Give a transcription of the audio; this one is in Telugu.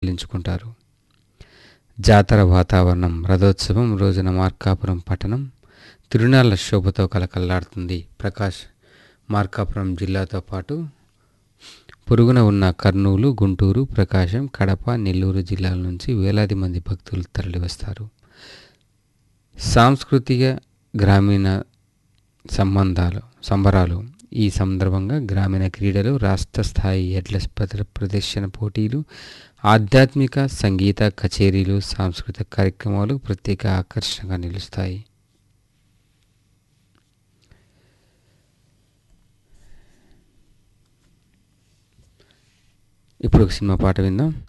దర్శించుకుంటారు జాతర వాతావరణం రథోత్సవం రోజున మార్కాపురం పట్టణం తిరునాళ్ల శోభతో కలకల్లాడుతుంది ప్రకాష్ మార్కాపురం జిల్లాతో పాటు పొరుగున ఉన్న కర్నూలు గుంటూరు ప్రకాశం కడప నెల్లూరు జిల్లాల నుంచి వేలాది మంది భక్తులు తరలివస్తారు సాంస్కృతిక గ్రామీణ సంబంధాలు సంబరాలు ఈ సందర్భంగా గ్రామీణ క్రీడలు రాష్ట్ర స్థాయి ఎడ్ల స్పద- ప్రదర్శన పోటీలు ఆధ్యాత్మిక సంగీత కచేరీలు సాంస్కృతిక కార్యక్రమాలు ప్రత్యేక ఆకర్షణగా నిలుస్తాయి ఇప్పుడు ఒక సినిమా పాట విందాం